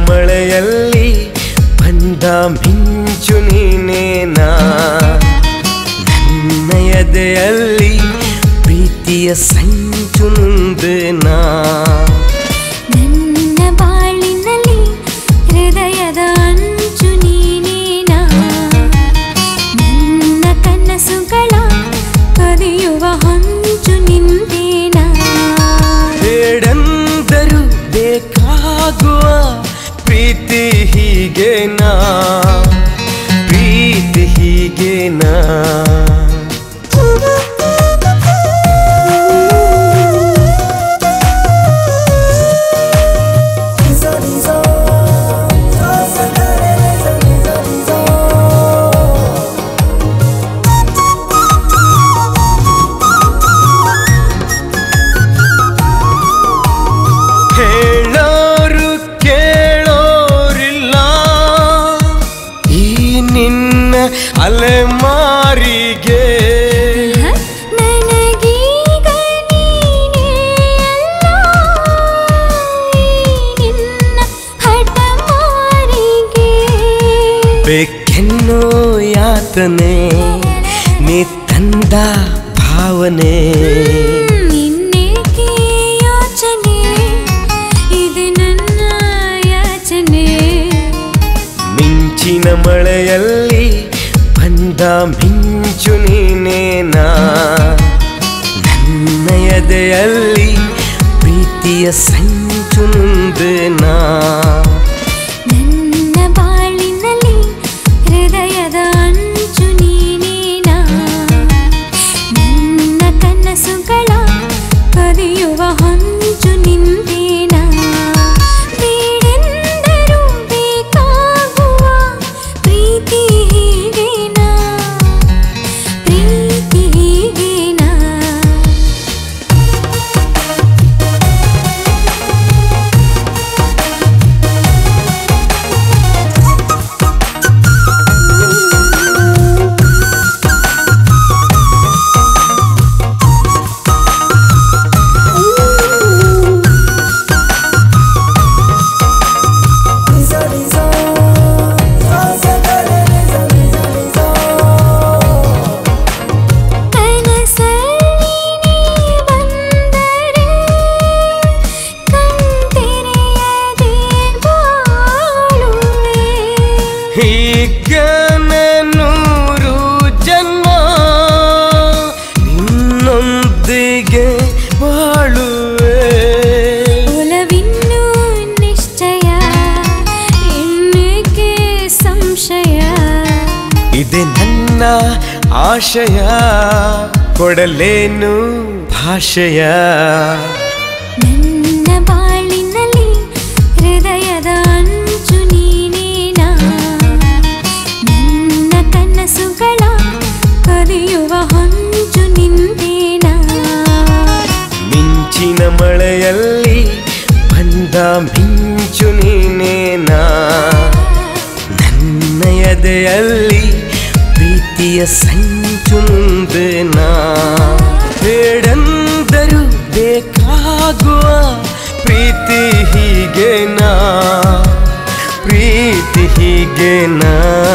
ಮಳೆಯಲ್ಲಿ ಬಂದ ಮಿಂಚು ನೀನೇನಾ ನನ್ನ ಎದೆಯಲ್ಲಿ ಪ್ರೀತಿಯ ಸಂಚು ನಾ ನನ್ನ ಬಾಳಿನಲ್ಲಿ ಹೃದಯದ ಅಂಚು ನೀನೇನಾ ನನ್ನ ಕನಸುಗಳ ಕದಿಯುವ ಹೊಂಚು ನಿಂದೇನಾ ಬೇಡಂದರು ಬೇಕಾಗುವ ಪ್ರೀತಿ ಹೀಗೇನಾ ಪ್ರೀತಿ ಹೀಗೇನಾ ಹೇಳೋರು ಕೇಳೋರಿಲ್ಲ ಈ ನಿನ್ನ ಅಲೆಮಾರಿಗೆ ನನಗೀಗ ನೀನೇ ಅಲ್ಲ ಈ ನಿನ್ನ ಹಠ ಮಾರಿಗೆ ಬೇಕೆನ್ನೋ ಯಾತನೆ ನೀ ತಂದ ಭಾವನೆ ನಿನ್ನೇಕೆ ಯೋಚನೆ ಇದು ನನ್ನ ಯಾಚನೆ ಮಿಂಚಿನ ಮಳೆಯಲ್ಲಿ ಬಂದ ಮಿಂಚು ನೀನೇನಾ ನನ್ನ ಎದೆಯಲ್ಲಿ ಪ್ರೀತಿಯ ಸಂಚು ನಾ ನನ್ನ ಬಾಳಿನಲ್ಲಿ ಹೃದಯದ ಅಂಚು ನೀನೇನಾ ನನ್ನ ಕನಸುಗಳ ಕದಿಯುವ ಹೊಂಚು ನಿಂದೇನಾ ಬೇಡೆಂದರೂ ಬೇಕಾಗುವ ಪ್ರೀತಿ ಹೀಗೇನಾ ಪ್ರೀತಿ ಹೀಗೇನಾ ಕನಸಲ್ಲಿ ನೀ ಬಂದರೆ ಕಣ್ತೆರೆಯದೆ ಬಾಳುವೆ ಹೀಗನೆ ನೂರು ಜನ್ಮ ನಿನ್ನೊಂದಿಗೆ ಬಾಳುವೆ ಒಲವಿನ್ನೂ ನಿಶ್ಚಯ ಎನ್ನೇಕೆ ಸಂಶಯ ಇದೆ ನನ್ನ ಆಶಯ ಕೊಡಲೇನು ಭಾಷೆಯ ನನ್ನ ಬಾಳಿನಲ್ಲಿ ಹೃದಯದ ಅಂಚು ನೀನೇನಾ ನನ್ನ ಕನಸುಗಳ ಕದಿಯುವ ಹೊಂಚು ನಿಂದೇನಾ ಮಿಂಚಿನ ಮಳೆಯಲ್ಲಿ ಬಂದ ಮಿಂಚು ನೀನೇನಾ ನನ್ನ ಎದೆಯಲ್ಲಿ ಪ್ರೀತಿಯ ಸಂಚು ನಾ ಬೇಡಂದರು ಬೇಕಾಗುವ ಪ್ರೀತಿ ಹೀಗೇನಾ ಪ್ರೀತಿ ಹೀಗೇನಾ